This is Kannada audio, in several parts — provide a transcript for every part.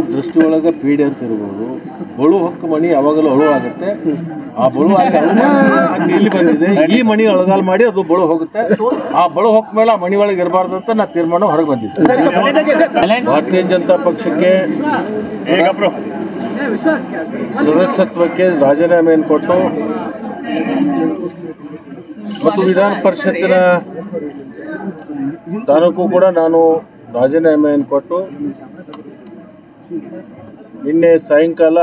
ದೃಷ್ಟಿಯೊಳಗೆ ಪೀಡೆ ಅಂತ ಇರ್ಬೋದು ಬಳು ಹೊಕ್ಕ ಮಣಿ ಯಾವಾಗಲೂ ಅಳು ಆಗುತ್ತೆ ಆ ಬಳು ಆಗಿ ಅಳು ಆಗಿ ಇಲ್ಲಿ ಬಂದಿದೆ ಈ ಮಣಿ ಅಳಗಾಲ್ ಮಾಡಿ ಅದು ಬಳು ಹೋಗುತ್ತೆ ಆ ಬಳು ಹೊಕ್ಕ ಮೇಲೆ ಆ ಮಣಿ ಒಳಗೆ ಇರಬಾರ್ದು ಅಂತ ನಾ ತೀರ್ಮಾನ ಹೊರಗೆ ಬಂದಿದ್ದೆ ಭಾರತೀಯ ಜನತಾ ಪಕ್ಷಕ್ಕೆ ಸದಸ್ಯತ್ವಕ್ಕೆ ರಾಜೀನಾಮೆಯನ್ನು ಕೊಟ್ಟು ಮತ್ತು ವಿಧಾನ ಪರಿಷತ್ತಿನ ಸ್ಥಾನಕ್ಕೂ ಕೂಡ ನಾನು ರಾಜೀನಾಮೆಯನ್ನು ಕೊಟ್ಟು ನಿನ್ನೆ ಸಾಯಂಕಾಲ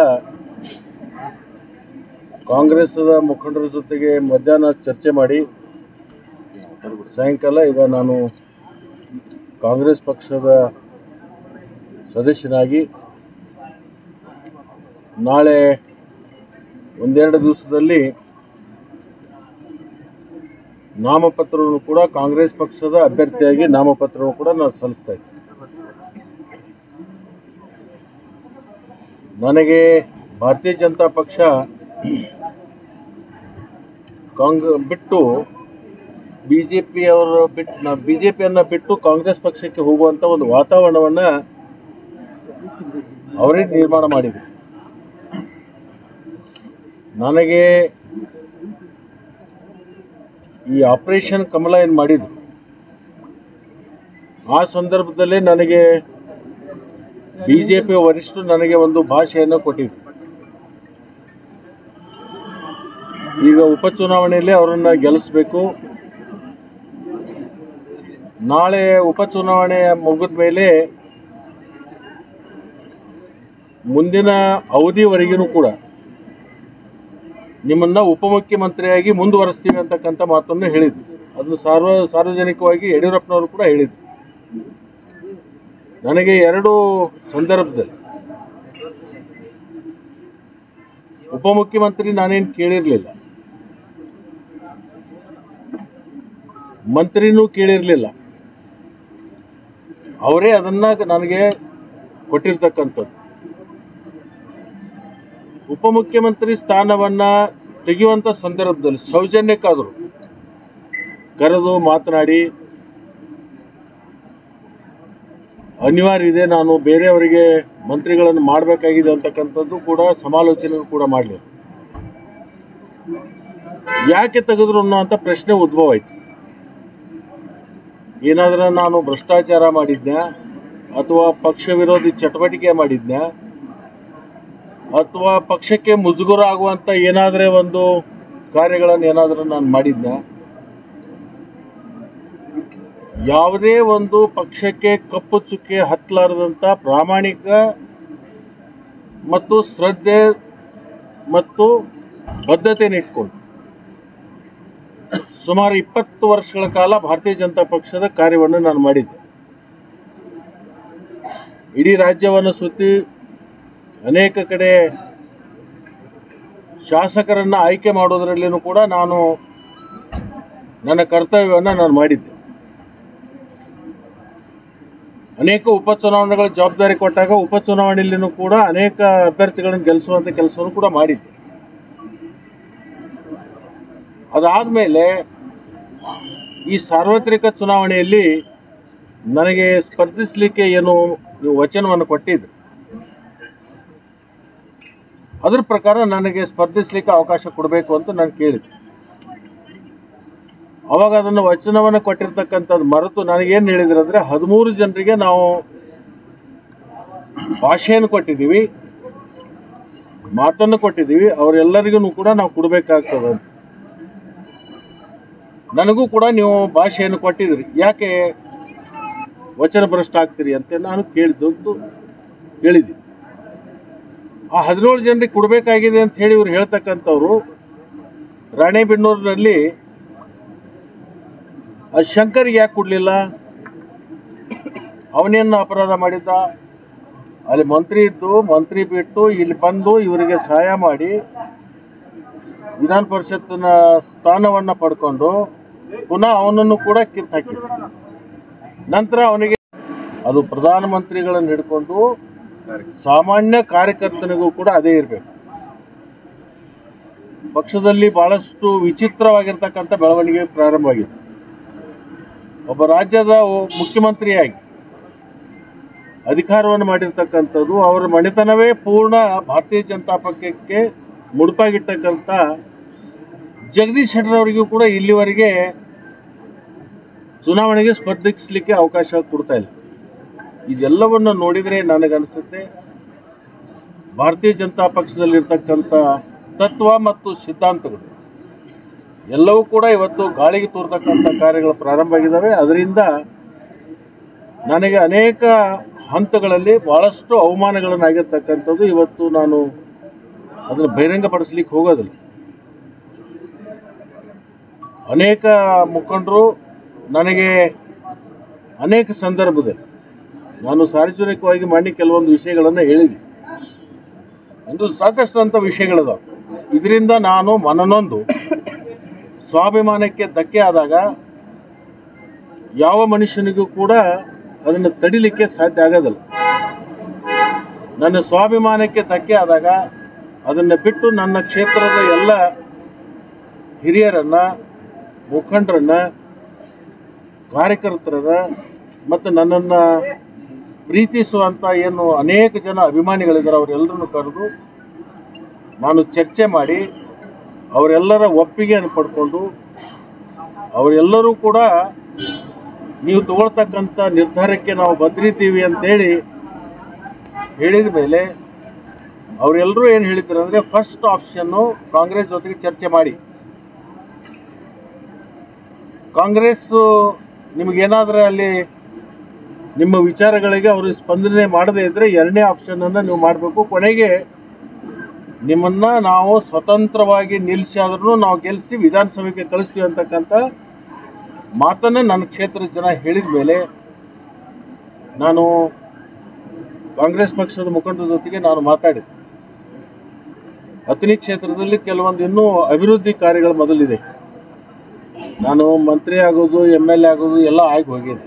ಕಾಂಗ್ರೆಸ್ದ ಮುಖಂಡರ ಜೊತೆಗೆ ಮಧ್ಯಾಹ್ನ ಚರ್ಚೆ ಮಾಡಿ ಸಾಯಂಕಾಲ ಈಗ ನಾನು ಕಾಂಗ್ರೆಸ್ ಪಕ್ಷದ ಸದಸ್ಯನಾಗಿ ನಾಳೆ ಒಂದೆರಡು ದಿವಸದಲ್ಲಿ ನಾಮಪತ್ರವನ್ನು ಕೂಡ ಕಾಂಗ್ರೆಸ್ ಪಕ್ಷದ ಅಭ್ಯರ್ಥಿಯಾಗಿ ನಾಮಪತ್ರವನ್ನು ಕೂಡ ನಾನು ಸಲ್ಲಿಸ್ತಾ ಇದ್ದೀನಿ ನನಗೆ ಭಾರತೀಯ ಜನತಾ ಪಕ್ಷ ಕಾಂಗ್ ಬಿಟ್ಟು ಬಿ ಜೆ ಪಿ ಅವರು ಬಿಟ್ಟು ಬಿ ಜೆ ಪಿಯನ್ನು ಬಿಟ್ಟು ಕಾಂಗ್ರೆಸ್ ಪಕ್ಷಕ್ಕೆ ಹೋಗುವಂಥ ಒಂದು ವಾತಾವರಣವನ್ನು ಅವರೇ ನಿರ್ಮಾಣ ಮಾಡಿದರು ನನಗೆ ಈ ಆಪರೇಷನ್ ಕಮಲ ಏನು ಮಾಡಿದ್ರು ಆ ಸಂದರ್ಭದಲ್ಲೇ ನನಗೆ ಬಿ ಜೆ ಪಿ ವರಿಷ್ಠರು ನನಗೆ ಒಂದು ಭಾಷೆಯನ್ನು ಕೊಟ್ಟಿದ್ರು ಈಗ ಉಪಚುನಾವಣೆಯಲ್ಲಿ ಅವರನ್ನು ಗೆಲ್ಲಿಸಬೇಕು ನಾಳೆ ಉಪಚುನಾವಣೆ ಮುಗಿದ ಮೇಲೆ ಮುಂದಿನ ಅವಧಿವರೆಗೂ ಕೂಡ ನಿಮ್ಮನ್ನ ಉಪಮುಖ್ಯಮಂತ್ರಿಯಾಗಿ ಮುಂದುವರಿಸ್ತೀವಿ ಅಂತಕ್ಕಂಥ ಮಾತನ್ನು ಹೇಳಿದ್ರು ಅದನ್ನು ಸಾರ್ವ ಸಾರ್ವಜನಿಕವಾಗಿ ಯಡಿಯೂರಪ್ಪನವರು ಕೂಡ ಹೇಳಿದ್ರು ನನಗೆ ಎರಡು ಸಂದರ್ಭದಲ್ಲಿ ಉಪಮುಖ್ಯಮಂತ್ರಿ ನಾನೇನು ಕೇಳಿರಲಿಲ್ಲ ಮಂತ್ರಿನೂ ಕೇಳಿರಲಿಲ್ಲ ಅವರೇ ಅದನ್ನ ನನಗೆ ಕೊಟ್ಟಿರ್ತಕ್ಕಂಥದ್ದು ಉಪಮುಖ್ಯಮಂತ್ರಿ ಸ್ಥಾನವನ್ನ ತೆಗೆಯುವಂತ ಸಂದರ್ಭದಲ್ಲಿ ಸೌಜನ್ಯಕ್ಕಾದರು ಕರೆದು ಮಾತನಾಡಿ ಅನಿವಾರ್ಯ ಇದೆ ನಾನು ಬೇರೆಯವರಿಗೆ ಮಂತ್ರಿಗಳನ್ನು ಮಾಡಬೇಕಾಗಿದೆ ಅಂತಕ್ಕಂಥದ್ದು ಕೂಡ ಸಮಾಲೋಚನೆ ಕೂಡ ಮಾಡಲಿ ಯಾಕೆ ತೆಗೆದ್ರು ಅನ್ನೋಂಥ ಪ್ರಶ್ನೆ ಉದ್ಭವ ಆಯ್ತು ಏನಾದರೂ ನಾನು ಭ್ರಷ್ಟಾಚಾರ ಮಾಡಿದ್ನ್ಯಾ ಅಥವಾ ಪಕ್ಷ ವಿರೋಧಿ ಚಟುವಟಿಕೆ ಮಾಡಿದ್ನ್ಯಾ ಅಥವಾ ಪಕ್ಷಕ್ಕೆ ಮುಜುಗರ ಆಗುವಂತ ಏನಾದರೆ ಒಂದು ಕಾರ್ಯಗಳನ್ನು ಏನಾದರೂ ನಾನು ಮಾಡಿದ್ನ ಯಾವುದೇ ಒಂದು ಪಕ್ಷಕ್ಕೆ ಕಪ್ಪು ಚುಕ್ಕೆ ಹತ್ತಲಾರದಂಥ ಪ್ರಾಮಾಣಿಕ ಮತ್ತು ಶ್ರದ್ಧೆ ಮತ್ತು ಬದ್ಧತೆಯನ್ನು ಇಟ್ಕೊಂಡು ಸುಮಾರು ಇಪ್ಪತ್ತು ವರ್ಷಗಳ ಕಾಲ ಭಾರತೀಯ ಜನತಾ ಪಕ್ಷದ ಕಾರ್ಯವನ್ನು ನಾನು ಮಾಡಿದ್ದೆ ಇಡೀ ರಾಜ್ಯವನ್ನು ಸುತ್ತಿ ಅನೇಕ ಕಡೆ ಶಾಸಕರನ್ನು ಆಯ್ಕೆ ಮಾಡೋದರಲ್ಲಿನೂ ಕೂಡ ನಾನು ನನ್ನ ಕರ್ತವ್ಯವನ್ನು ನಾನು ಮಾಡಿದ್ದೆ ಅನೇಕ ಉಪಚುನಾವಣೆಗಳ ಜವಾಬ್ದಾರಿ ಕೊಟ್ಟಾಗ ಉಪಚುನಾವಣೆಯಲ್ಲಿನೂ ಕೂಡ ಅನೇಕ ಅಭ್ಯರ್ಥಿಗಳನ್ನು ಗೆಲ್ಲಿಸುವಂಥ ಕೆಲಸವನ್ನು ಕೂಡ ಮಾಡಿದ್ದೆ ಅದಾದಮೇಲೆ ಈ ಸಾರ್ವತ್ರಿಕ ಚುನಾವಣೆಯಲ್ಲಿ ನನಗೆ ಸ್ಪರ್ಧಿಸಲಿಕ್ಕೆ ಏನು ನೀವು ವಚನವನ್ನು ಕೊಟ್ಟಿದ್ರಿ ಅದ್ರ ಪ್ರಕಾರ ನನಗೆ ಸ್ಪರ್ಧಿಸಲಿಕ್ಕೆ ಅವಕಾಶ ಕೊಡಬೇಕು ಅಂತ ನಾನು ಕೇಳಿದೆ ಅವಾಗ ಅದನ್ನು ವಚನವನ್ನು ಕೊಟ್ಟಿರ್ತಕ್ಕಂಥದ್ದು ಮರೆತು ನನಗೇನು ಹೇಳಿದ್ರು ಅಂದರೆ ಹದಿಮೂರು ಜನರಿಗೆ ನಾವು ಭಾಷೆಯನ್ನು ಕೊಟ್ಟಿದ್ದೀವಿ ಮಾತನ್ನು ಕೊಟ್ಟಿದ್ದೀವಿ ಅವರೆಲ್ಲರಿಗೂ ಕೂಡ ನಾವು ಕೊಡಬೇಕಾಗ್ತದೆ ಅಂತ ನನಗೂ ಕೂಡ ನೀವು ಭಾಷೆಯನ್ನು ಕೊಟ್ಟಿದ್ರಿ ಯಾಕೆ ವಚನ ಭ್ರಷ್ಟ ಆಗ್ತೀರಿ ಅಂತ ನಾನು ಕೇಳಿದ್ದು ಹೇಳಿದ್ದೆ ಆ ಹದಿನೇಳು ಜನರಿಗೆ ಕೊಡಬೇಕಾಗಿದೆ ಅಂತ ಹೇಳಿ ಇವ್ರು ಹೇಳ್ತಕ್ಕಂಥವ್ರು ರಾಣೆಬೆನ್ನೂರಿನಲ್ಲಿ ಆ ಶಂಕರ್ಗೆ ಯಾಕೆ ಕೊಡಲಿಲ್ಲ ಅವನೇನು ಅಪರಾಧ ಮಾಡಿದ್ದ ಅಲ್ಲಿ ಮಂತ್ರಿ ಇದ್ದು ಮಂತ್ರಿ ಬಿಟ್ಟು ಇಲ್ಲಿ ಬಂದು ಇವರಿಗೆ ಸಹಾಯ ಮಾಡಿ ವಿಧಾನ ಪರಿಷತ್ತಿನ ಸ್ಥಾನವನ್ನು ಪಡ್ಕೊಂಡು ಪುನಃ ಅವನನ್ನು ಕೂಡ ಕಿತ್ತಾಕಿದ್ರು ನಂತರ ಅವನಿಗೆ ಅದು ಪ್ರಧಾನಮಂತ್ರಿಗಳನ್ನು ಹಿಡ್ಕೊಂಡು ಸಾಮಾನ್ಯ ಕಾರ್ಯಕರ್ತನಿಗೂ ಕೂಡ ಅದೇ ಇರಬೇಕು ಪಕ್ಷದಲ್ಲಿ ಬಹಳಷ್ಟು ವಿಚಿತ್ರವಾಗಿರ್ತಕ್ಕಂಥ ಬೆಳವಣಿಗೆ ಪ್ರಾರಂಭವಾಗಿದೆ ಒಬ್ಬ ರಾಜ್ಯದ ಒ- ಮುಖ್ಯಮಂತ್ರಿಯಾಗಿ ಅಧಿಕಾರವನ್ನು ಮಾಡಿರ್ತಕ್ಕಂಥದ್ದು ಅವರ ಮಣಿತನವೇ ಪೂರ್ಣ ಭಾರತೀಯ ಜನತಾ ಪಕ್ಷಕ್ಕೆ ಮುಡುಪಾಗಿರ್ತಕ್ಕಂಥ ಜಗದೀಶ್ ಶೆಟ್ಟರ್ ಅವರಿಗೂ ಕೂಡ ಇಲ್ಲಿವರೆಗೆ ಚುನಾವಣೆಗೆ ಸ್ಪರ್ಧಿಸಲಿಕ್ಕೆ ಅವಕಾಶ ಕೊಡ್ತಾ ಇಲ್ಲ ಇದೆಲ್ಲವನ್ನು ನೋಡಿದರೆ ನನಗನ್ಸುತ್ತೆ ಭಾರತೀಯ ಜನತಾ ಪಕ್ಷದಲ್ಲಿರ್ತಕ್ಕಂಥ ತತ್ವ ಮತ್ತು ಸಿದ್ಧಾಂತಗಳು ಎಲ್ಲವೂ ಕೂಡ ಇವತ್ತು ಗಾಳಿಗೆ ತೋರ್ತಕ್ಕಂಥ ಕಾರ್ಯಗಳು ಪ್ರಾರಂಭ ಆಗಿದ್ದಾವೆ ಅದರಿಂದ ನನಗೆ ಅನೇಕ ಹಂತಗಳಲ್ಲಿ ಬಹಳಷ್ಟು ಅವಮಾನಗಳನ್ನಾಗಿರ್ತಕ್ಕಂಥದ್ದು ಇವತ್ತು ನಾನು ಅದನ್ನು ಬಹಿರಂಗಪಡಿಸ್ಲಿಕ್ಕೆ ಹೋಗೋದಿಲ್ಲ ಅನೇಕ ಮುಖಂಡರು ನನಗೆ ಅನೇಕ ಸಂದರ್ಭದಲ್ಲಿ ನಾನು ಸಾರ್ವಜನಿಕವಾಗಿ ಮಾಡಿ ಕೆಲವೊಂದು ವಿಷಯಗಳನ್ನು ಹೇಳಿದೆ ಒಂದು ಸಾಕಷ್ಟು ಅಂತ ವಿಷಯಗಳದಾವ ಇದರಿಂದ ನಾನು ಮನನೊಂದು ಸ್ವಾಭಿಮಾನಕ್ಕೆ ಧಕ್ಕೆ ಆದಾಗ ಯಾವ ಮನುಷ್ಯನಿಗೂ ಕೂಡ ಅದನ್ನು ತಡಿಲಿಕ್ಕೆ ಸಾಧ್ಯ ಆಗೋದಿಲ್ಲ ನನ್ನ ಸ್ವಾಭಿಮಾನಕ್ಕೆ ಧಕ್ಕೆ ಆದಾಗ ಅದನ್ನು ಬಿಟ್ಟು ನನ್ನ ಕ್ಷೇತ್ರದ ಎಲ್ಲ ಹಿರಿಯರನ್ನ ಮುಖಂಡರನ್ನ ಕಾರ್ಯಕರ್ತರನ್ನ ಮತ್ತು ನನ್ನನ್ನು ಪ್ರೀತಿಸುವಂಥ ಏನು ಅನೇಕ ಜನ ಅಭಿಮಾನಿಗಳಿದ್ದಾರೆ ಅವರೆಲ್ಲರನ್ನು ಕರೆದು ನಾನು ಚರ್ಚೆ ಮಾಡಿ ಅವರೆಲ್ಲರ ಒಪ್ಪಿಗೆಯನ್ನು ಪಡ್ಕೊಂಡು ಅವರೆಲ್ಲರೂ ಕೂಡ ನೀವು ತಗೊಳ್ತಕ್ಕಂಥ ನಿರ್ಧಾರಕ್ಕೆ ನಾವು ಬದ್ರಿದ್ದೀವಿ ಅಂತೇಳಿ ಹೇಳಿದ ಮೇಲೆ ಅವರೆಲ್ಲರೂ ಏನು ಹೇಳಿದ್ರು ಅಂದರೆ ಫಸ್ಟ್ ಆಪ್ಷನ್ನು ಕಾಂಗ್ರೆಸ್ ಜೊತೆಗೆ ಚರ್ಚೆ ಮಾಡಿ ಕಾಂಗ್ರೆಸ್ ನಿಮಗೇನಾದರೂ ಅಲ್ಲಿ ನಿಮ್ಮ ವಿಚಾರಗಳಿಗೆ ಅವರು ಸ್ಪಂದನೆ ಮಾಡದೇ ಇದ್ದರೆ ಎರಡನೇ ಆಪ್ಷನನ್ನು ನೀವು ಮಾಡಬೇಕು ಕೊನೆಗೆ ನಿಮ್ಮನ್ನ ನಾವು ಸ್ವತಂತ್ರವಾಗಿ ನಿಲ್ಲಿಸಿ ಆದ್ರೂ ನಾವು ಗೆಲ್ಲಿಸಿ ವಿಧಾನಸಭೆಗೆ ಕಳಿಸ್ತೀವಿ ಅಂತಕ್ಕಂಥ ಮಾತನ್ನು ನನ್ನ ಕ್ಷೇತ್ರದ ಜನ ಹೇಳಿದ ಮೇಲೆ ನಾನು ಕಾಂಗ್ರೆಸ್ ಪಕ್ಷದ ಮುಖಂಡರ ಜೊತೆಗೆ ನಾನು ಮಾತಾಡಿದೆ ಅತನಿ ಕ್ಷೇತ್ರದಲ್ಲಿ ಕೆಲವೊಂದು ಇನ್ನೂ ಅಭಿವೃದ್ಧಿ ಕಾರ್ಯಗಳು ಮೊದಲಿದೆ ನಾನು ಮಂತ್ರಿ ಆಗೋದು ಎಮ್ ಎಲ್ ಎ ಆಗೋದು ಎಲ್ಲ ಆಗಿ ಹೋಗಿದೆ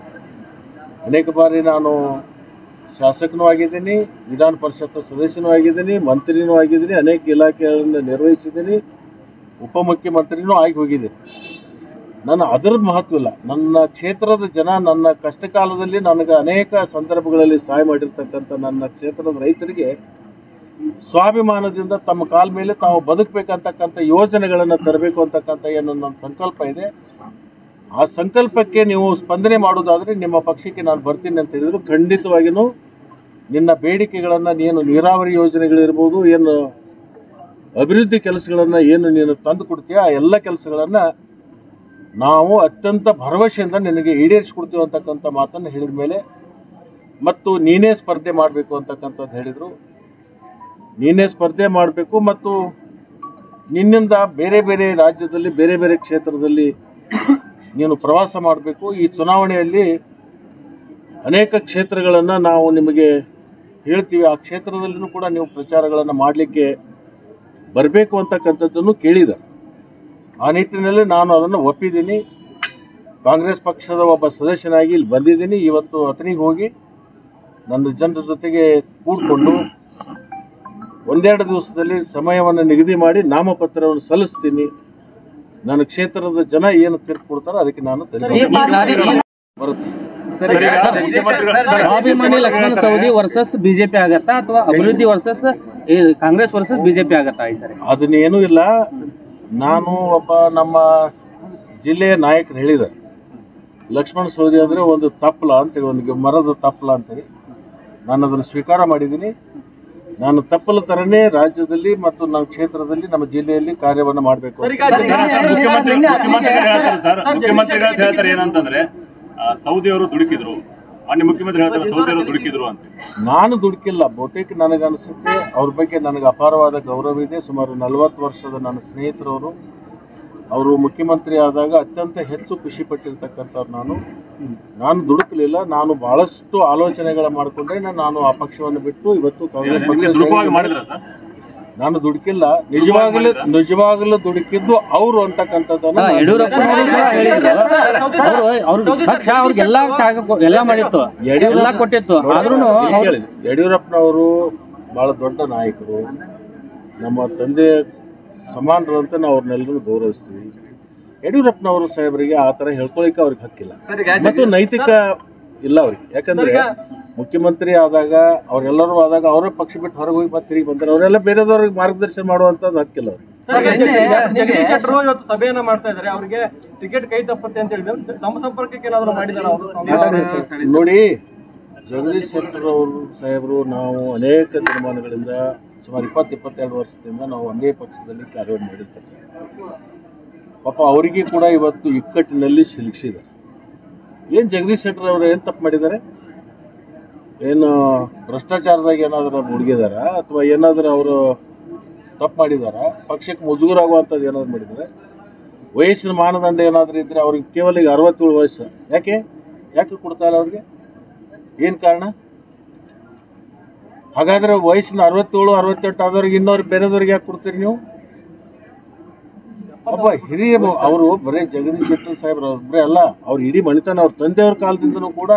ಅನೇಕ ಬಾರಿ ನಾನು ಶಾಸಕನೂ ಆಗಿದ್ದೀನಿ ವಿಧಾನ ಪರಿಷತ್ ಸದಸ್ಯನೂ ಆಗಿದ್ದೀನಿ ಮಂತ್ರಿನೂ ಆಗಿದ್ದೀನಿ ಅನೇಕ ಇಲಾಖೆಗಳನ್ನು ನಿರ್ವಹಿಸಿದ್ದೀನಿ ಉಪಮುಖ್ಯಮಂತ್ರಿನೂ ಆಗಿ ಹೋಗಿದ್ದೀನಿ ನನ್ನ ಅದರ ಮಹತ್ವ ಇಲ್ಲ ನನ್ನ ಕ್ಷೇತ್ರದ ಜನ ನನ್ನ ಕಷ್ಟ ಕಾಲದಲ್ಲಿ ನನಗೆ ಅನೇಕ ಸಂದರ್ಭಗಳಲ್ಲಿ ಸಹಾಯ ಮಾಡಿರ್ತಕ್ಕಂಥ ನನ್ನ ಕ್ಷೇತ್ರದ ರೈತರಿಗೆ ಸ್ವಾಭಿಮಾನದಿಂದ ತಮ್ಮ ಕಾಲ ಮೇಲೆ ತಾವು ಬದುಕಬೇಕಂತಕ್ಕಂಥ ಯೋಜನೆಗಳನ್ನು ತರಬೇಕು ಅಂತಕ್ಕಂಥ ಏನು ನನ್ನ ಸಂಕಲ್ಪ ಇದೆ ಆ ಸಂಕಲ್ಪಕ್ಕೆ ನೀವು ಸ್ಪಂದನೆ ಮಾಡೋದಾದರೆ ನಿಮ್ಮ ಪಕ್ಷಕ್ಕೆ ನಾನು ಬರ್ತೀನಿ ಅಂತ ಹೇಳಿದ್ರು ಖಂಡಿತವಾಗಿಯೂ ನಿನ್ನ ಬೇಡಿಕೆಗಳನ್ನು ನೀನು ನೀರಾವರಿ ಯೋಜನೆಗಳಿರ್ಬೋದು ಏನು ಅಭಿವೃದ್ಧಿ ಕೆಲಸಗಳನ್ನು ಏನು ನೀನು ತಂದು ಕೊಡ್ತೀಯ ಆ ಎಲ್ಲ ಕೆಲಸಗಳನ್ನು ನಾವು ಅತ್ಯಂತ ಭರವಸೆಯಿಂದ ನಿನಗೆ ಈಡೇರಿಸ್ಕೊಡ್ತೀವಿ ಅಂತಕ್ಕಂಥ ಮಾತನ್ನು ಹೇಳಿದ ಮೇಲೆ ಮತ್ತು ನೀನೇ ಸ್ಪರ್ಧೆ ಮಾಡಬೇಕು ಅಂತಕ್ಕಂಥದ್ದು ಹೇಳಿದರು ನೀನೇ ಸ್ಪರ್ಧೆ ಮಾಡಬೇಕು ಮತ್ತು ನಿನ್ನಿಂದ ಬೇರೆ ಬೇರೆ ರಾಜ್ಯದಲ್ಲಿ ಬೇರೆ ಬೇರೆ ಕ್ಷೇತ್ರದಲ್ಲಿ ನೀನು ಪ್ರವಾಸ ಮಾಡಬೇಕು ಈ ಚುನಾವಣೆಯಲ್ಲಿ ಅನೇಕ ಕ್ಷೇತ್ರಗಳನ್ನು ನಾವು ನಿಮಗೆ ಹೇಳ್ತೀವಿ ಆ ಕ್ಷೇತ್ರದಲ್ಲಿನೂ ಕೂಡ ನೀವು ಪ್ರಚಾರಗಳನ್ನು ಮಾಡಲಿಕ್ಕೆ ಬರಬೇಕು ಅಂತಕ್ಕಂಥದ್ದನ್ನು ಕೇಳಿದ ಆ ನಿಟ್ಟಿನಲ್ಲಿ ನಾನು ಅದನ್ನು ಒಪ್ಪಿದ್ದೀನಿ ಕಾಂಗ್ರೆಸ್ ಪಕ್ಷದ ಒಬ್ಬ ಸದಸ್ಯನಾಗಿ ಇಲ್ಲಿ ಬಂದಿದ್ದೀನಿ ಇವತ್ತು ಅತನಿಗೆ ಹೋಗಿ ನನ್ನ ಜನರ ಜೊತೆಗೆ ಕೂಡಿಕೊಂಡು ಒಂದೆರಡು ದಿವಸದಲ್ಲಿ ಸಮಯವನ್ನು ನಿಗದಿ ಮಾಡಿ ನಾಮಪತ್ರವನ್ನು ಸಲ್ಲಿಸ್ತೀನಿ ನನ್ನ ಕ್ಷೇತ್ರದ ಜನ ಏನು ತೀರ್ಪು ಕೊಡ್ತಾರೋ ಅದಕ್ಕೆ ನಾನು ಧನ್ಯವಾದ ಬರುತ್ತೆ ಸ್ವಾಭಿಮಾನಿ ಲಕ್ಷ್ಮಣ ಸವದಿ ವರ್ಸಸ್ ಬಿಜೆಪಿ ಆಗತ್ತಾ ಅಥವಾ ಅಭಿವೃದ್ಧಿ ವರ್ಸಸ್ ಕಾಂಗ್ರೆಸ್ ವರ್ಸಸ್ ಬಿಜೆಪಿ ಆಗತ್ತಾ ಈ ಸರಿ ಅದನ್ನೇನೂ ಇಲ್ಲ ನಾನು ಒಬ್ಬ ನಮ್ಮ ಜಿಲ್ಲೆಯ ನಾಯಕರು ಹೇಳಿದ್ದಾರೆ ಲಕ್ಷ್ಮಣ ಸವದಿ ಅಂದರೆ ಒಂದು ತಪ್ಪಲ ಅಂತೇಳಿ ಒಂದು ಮರದ ತಪ್ಪಲ ಅಂತೇಳಿ ನಾನು ಅದನ್ನು ಸ್ವೀಕಾರ ಮಾಡಿದ್ದೀನಿ ನಾನು ತಪ್ಪಲ ಥರನೇ ರಾಜ್ಯದಲ್ಲಿ ಮತ್ತು ನಮ್ಮ ಕ್ಷೇತ್ರದಲ್ಲಿ ನಮ್ಮ ಜಿಲ್ಲೆಯಲ್ಲಿ ಕಾರ್ಯವನ್ನು ಮಾಡಬೇಕು ಮುಖ್ಯಮಂತ್ರಿ ಮುಖ್ಯಮಂತ್ರಿಗಳು ಹೇಳ್ತಾರೆ ಸರ್ ಮುಖ್ಯಮಂತ್ರಿಗಳು ಹೇಳ್ತಾರೆ ಏನಂತಂದ್ರೆ ಆ, ಸೌದಿಯವರು ದುಡುಕಿದ್ರು ಮಾನ್ಯ ಮುಖ್ಯಮಂತ್ರಿ ಹೇಳ್ತಾರೆ ಸೌದಿಯವರು ದುಡುಕಿದ್ರು ಅಂತ ನಾನು ದುಡುಕಿಲ್ಲ ಬಹುತೇಕ ನನಗನ್ನಿಸುತ್ತೆ ಅವ್ರ ಬಗ್ಗೆ ನನಗೆ ಅಪಾರವಾದ ಗೌರವ ಇದೆ ಸುಮಾರು ನಲವತ್ತು ವರ್ಷದ ನನ್ನ ಸ್ನೇಹಿತರವರು ಅವರು ಮುಖ್ಯಮಂತ್ರಿ ಆದಾಗ ಅತ್ಯಂತ ಹೆಚ್ಚು ಖುಷಿ ಪಟ್ಟಿರ್ತಕ್ಕಂಥವ್ರು ನಾನು ನಾನು ದುಡುಕಲಿಲ್ಲ ನಾನು ಬಹಳಷ್ಟು ಆಲೋಚನೆಗಳ ಮಾಡಿಕೊಂಡೆ ನಾನು ಆ ಪಕ್ಷವನ್ನು ಬಿಟ್ಟು ಇವತ್ತು ಕಾಂಗ್ರೆಸ್ ನಿಮ್ಗೆ ಪಕ್ಷ ದುರ್ಬಲವಾಗಿ ಮಾಡಿದ್ರ ಸರ್ ನಾನು ದುಡುಕಿಲ್ಲ ನಿಜವಾಗಲೂ ನಿಜವಾಗಲೂ ದುಡುಕಿದ್ದು ಅವರು ಅಂತಕ್ಕಂಥದ್ದನ್ನು ನಾನು- ಯಡಿಯೂರಪ್ಪನವರು ಸಹ ಹೇಳಿದ್ರು ಅವರು ಅವ್ರ ಪಕ್ಷ ಅವ್ರಿಗೆಲ್ಲ ಕಾಗ- ಎಲ್ಲ ಮಾಡಿತ್ತು ಎಲ್ಲ ಕೊಟ್ಟಿತ್ತು ಆದ್ರೂ ಇಲ್ಲಿ ಕೇಳಿ, ಯಡಿಯೂರಪ್ಪನವರು ಬಹಳ ದೊಡ್ಡ ನಾಯಕರು ನಮ್ಮ ತಂದೆ ಸಮಾನರು ಅಂತ ನಾವು ಅವ್ರನ್ನೆಲ್ಲರೂ ಗೌರವಿಸ್ತೀವಿ ಯಡಿಯೂರಪ್ಪನವರು ಸಾಹೇಬರಿಗೆ ಆ ಥರ ಹೇಳ್ಕೊಳ್ಳಿಕ್ಕೆ ಅವ್ರಿಗೆ ಹಕ್ಕಿಲ್ಲ ಮತ್ತು ನೈತಿಕ ಇಲ್ಲ ಅವ್ರಿಗೆ ಯಾಕಂದ್ರೆ ಮುಖ್ಯಮಂತ್ರಿ ಆದಾಗ ಅವರೆಲ್ಲರೂ ಆದಾಗ ಅವರೇ ಪಕ್ಷ ಬಿಟ್ಟು ಹೊರಗೆ ಹೋಗಿ ಮತ್ತೆ ತಿರುಗಿ ಬಂತಾರೆ ಅವರೆಲ್ಲ ಬೇರೆದವ್ರಿಗೆ ಮಾರ್ಗದರ್ಶನ ಮಾಡುವಂಥದ್ದು ಹಕ್ಕಿಲ್ಲ ಅವ್ರಿಗೆ ಸರ್, ಜಗದೀಶ್- ಜಗದೀಶ್ ಶೆಟ್ಟರು ಇವತ್ತು ಸಭೆಯನ್ನ ಮಾಡ್ತಾ ಇದ್ದಾರೆ ಅವರಿಗೆ ಟಿಕೆಟ್ ಕೈ ತಪ್ಪತ್ತೆ ಅಂತ ಹೇಳಿದ್ರೆ ತಮ್ಮ ಸಂಪರ್ಕಕ್ಕೆ ಏನಾದ್ರು ಮಾಡಿದಾರ ಅವರು ನೋಡಿ ಜಗದೀಶ್ ಶೆಟ್ಟರ್ ಅವರು ಸಾಹೇಬರು ನಾವು ಅನೇಕ ತೀರ್ಮಾನಗಳಿಂದ ಸುಮಾರು ಇಪ್ಪತ್ತು ಇಪ್ಪತ್ತೆರಡು ವರ್ಷದಿಂದ ನಾವು ಒಂದೇ ಪಕ್ಷದಲ್ಲಿ ಕಾರ್ಯ ಮಾಡಿರ್ತೇವೆ ಪಾಪ ಅವರಿಗೆ ಕೂಡ ಇವತ್ತು ಇಕ್ಕಟ್ಟಿನಲ್ಲಿ ಸಿಲುಕಿಸಿದೆ ಏನು ಜಗದೀಶ್ ಶೆಟ್ಟರ್ ಅವರು ಏನು ತಪ್ಪು ಮಾಡಿದ್ದಾರೆ ಏನು ಭ್ರಷ್ಟಾಚಾರದಾಗ ಏನಾದರೂ ಮುಳುಗಿದಾರ ಅಥವಾ ಏನಾದರೂ ಅವರು ತಪ್ಪು ಮಾಡಿದಾರ ಪಕ್ಷಕ್ಕೆ ಮುಜುಗರ ಆಗುವಂಥದ್ದು ಏನಾದ್ರು ಮಾಡಿದ್ದಾರೆ ವಯಸ್ಸಿನ ಮಾನದಂಡ ಏನಾದರೂ ಇದ್ದರೆ ಅವ್ರಿಗೆ ಕೇವಲ ಈಗ ಅರವತ್ತೇಳು ವಯಸ್ಸು ಯಾಕೆ ಯಾಕೆ ಕೊಡ್ತಾ ಇಲ್ಲ ಅವ್ರಿಗೆ ಏನು ಕಾರಣ ಹಾಗಾದ್ರೆ ವಯಸ್ಸಿನ ಅರವತ್ತೇಳು ಅರವತ್ತೆಂಟು ಆದವ್ರಿಗೆ ಇನ್ನೊರು ಬೇರೆದವ್ರಿಗೆ ಯಾಕೆ ಕೊಡ್ತೀರಿ ನೀವು ಒಬ್ಬ ಹಿರಿಯ ಮ- ಅವರು ಬರೀ ಜಗದೀಶ್ ಶೆಟ್ಟರ್ ಸಾಹೇಬ್ರು ಒಬ್ಬರೇ ಅಲ್ಲ ಅವ್ರ ಇಡೀ ಮಣಿತನ ಅವ್ರ ತಂದೆಯವ್ರ ಕಾಲದಿಂದನೂ ಕೂಡ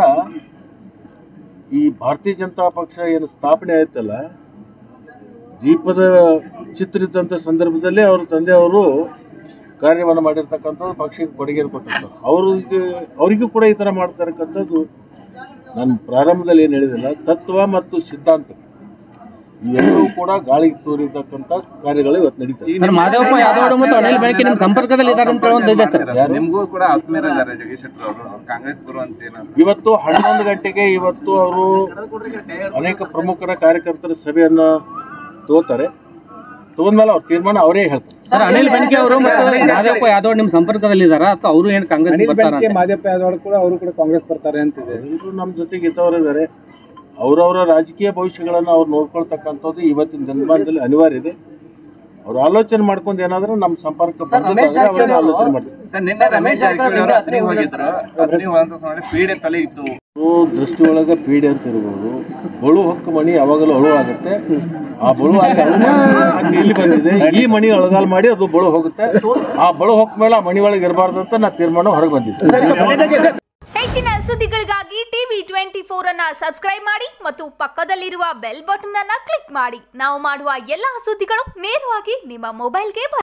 ಈ ಭಾರತೀಯ ಜನತಾ ಪಕ್ಷ ಏನು ಸ್ಥಾಪನೆ ಆಯ್ತಲ್ಲ ದೀಪದ ಚಿತ್ರ ಇದ್ದಂಥ ಸಂದರ್ಭದಲ್ಲೇ ಅವ್ರ ತಂದೆಯವರು ಕಾರ್ಯವನ್ನು ಮಾಡಿರ್ತಕ್ಕಂಥದ್ದು ಪಕ್ಷಕ್ಕೆ ಕೊಡುಗೆಯನ್ನು ಕೊಟ್ಟಿರ್ತಾರೆ ಅವ್ರಿಗೆ ಅವರಿಗೂ ಕೂಡ ಈ ಥರ ಮಾಡ್ತಾ ಇರತಕ್ಕಂಥದ್ದು ನಾನು ಪ್ರಾರಂಭದಲ್ಲಿ ಏನು ಹೇಳಿದಿಲ್ಲ ತತ್ವ ಮತ್ತು ಸಿದ್ಧಾಂತ ಇವೆಲ್ಲವೂ ಕೂಡ ಗಾಳಿಗೆ ತೋರಿರ್ತಕ್ಕಂಥ ಕಾರ್ಯಗಳು ಇವತ್ತು ನಡೀತದೆ ಸರ್ ಮಾದೇವಪ್ಪ ಯಾದವ್ ಮತ್ತು ಅನಿಲ್ ಬೆಳಕಿ ನಿಮ್ ಸಂಪರ್ಕದಲ್ಲಿ ಇದ್ದಾರೆ ಅಂತ ಒಂದು ಇದೆ ಸರ್ ಯಾರು? ನಿಮ್ಗೂ ಕೂಡ ಆತ್ಮೀಯರಿದ್ದಾರೆ ಜಗದೀಶ್ ಶೆಟ್ಟರ್ ಅವರು ಕಾಂಗ್ರೆಸ್ ಬರುವಂತ ಏನಾದ್ರು ಇವತ್ತು ಹನ್ನೊಂದು ಗಂಟೆಗೆ ಇವತ್ತು ಅವರು ಅನೇಕ ಪ್ರಮುಖರ ಕಾರ್ಯಕರ್ತರ ಸಭೆಯನ್ನ ತಗೋತಾರೆ ತಗೊಂಡ್ಮೇಲೆ ಅವ್ರ ತೀರ್ಮಾನ ಅವರೇ ಹೇಳ್ತಾರೆ ಸರ್ ಅನಿಲ್ ಬೆನಕೆ ಅವರು ಮತ್ತು ಮಾದೇವಪ್ಪ ಯಾದವ್ ನಿಮ್ ಸಂಪರ್ಕದಲ್ಲಿ ಇದಾರ ಅಥವಾ ಅವರು ಏನು ಕಾಂಗ್ರೆಸ್ ಬರ್ತಾರ ಅಂತ? ಮಾದೇಪ್ಪ ಯಾದವ್ ಕೂಡ ಅವರು ಕೂಡ ಕಾಂಗ್ರೆಸ್ ಬರ್ತಾರೆ ಅಂತಿದೆ ಎಲ್ಲರೂ ನಮ್ಮ ಜೊತೆಗೆ ಇದ್ದವರಿದ್ದಾರೆ ಅವರವರ ರಾಜಕೀಯ ಭವಿಷ್ಯಗಳನ್ನು ಅವ್ರು ನೋಡ್ಕೊಳ್ತಕ್ಕಂಥದ್ದು ಇವತ್ತಿನ ದಿನಮಾನದಲ್ಲಿ ಅನಿವಾರ್ಯ ಇದೆ ಅವ್ರು ಆಲೋಚನೆ ಮಾಡ್ಕೊಂಡು ಏನಾದ್ರೂ ನಮ್ಮ ಸಂಪರ್ಕ ಬಂದಿದ್ರೆ ಅವ್ರಿಗೆ ಆಲೋಚನೆ ಮಾಡ್ತೀವಿ ಸರ್ ನಿನ್ನೆ ರಮೇಶ್ ಜಾರಕಿಹೊಳಿ ಅವರು ಅಗ್ನಿ ಹೋಗಿದ್ರು ಅಗ್ನಿ ಹೋದಂತ ಸಮಯ ಪೀಡೆ ತಲೆ ಇತ್ತು ಅವ್ರ ದೃಷ್ಟಿ ಒಳಗೆ ಪೀಡೆ ಅಂತ ಇರ್ಬೋದು ಬಳು ಹೊಕ್ಕ ಮಣಿ ಯಾವಾಗಲೂ ಅಳು ಆಗುತ್ತೆ ಆ ಬಳು ಆಗಿ ಅಳು ಆಗಿ ಇಲ್ಲಿ ಬಂದಿದೆ ಈ ಮಣಿ ಅಳಗಾಲ್ ಮಾಡಿ ಅದು ಬಳು ಹೋಗುತ್ತೆ ಆ ಬಳು ಹೊಕ್ಕ ಮೇಲೆ ಆ ಮಣಿ ಒಳಗೆ ಇರಬಾರ್ದು ಅಂತ ನಾ ತೀರ್ಮಾನ ಹೊರಗೆ ಬಂದಿದ್ದೆ ಹೆಚ್ಚಿನ ಸುದ್ದಿಗಳಿಗಾಗಿ ಟಿವಿ ಟ್ವೆಂಟಿ ಫೋರ್ ಅನ್ನ ಸಬ್ಸ್ಕ್ರೈಬ್ ಮಾಡಿ ಮತ್ತು ಪಕ್ಕದಲ್ಲಿರುವ ಬೆಲ್ ಬಟನ್ ಅನ್ನ ಕ್ಲಿಕ್ ಮಾಡಿ ನಾವು ಮಾಡುವ ಎಲ್ಲಾ ಸುದ್ದಿಗಳು ನೇರವಾಗಿ ನಿಮ್ಮ ಮೊಬೈಲ್ಗೆ ಬರುತ್ತೆ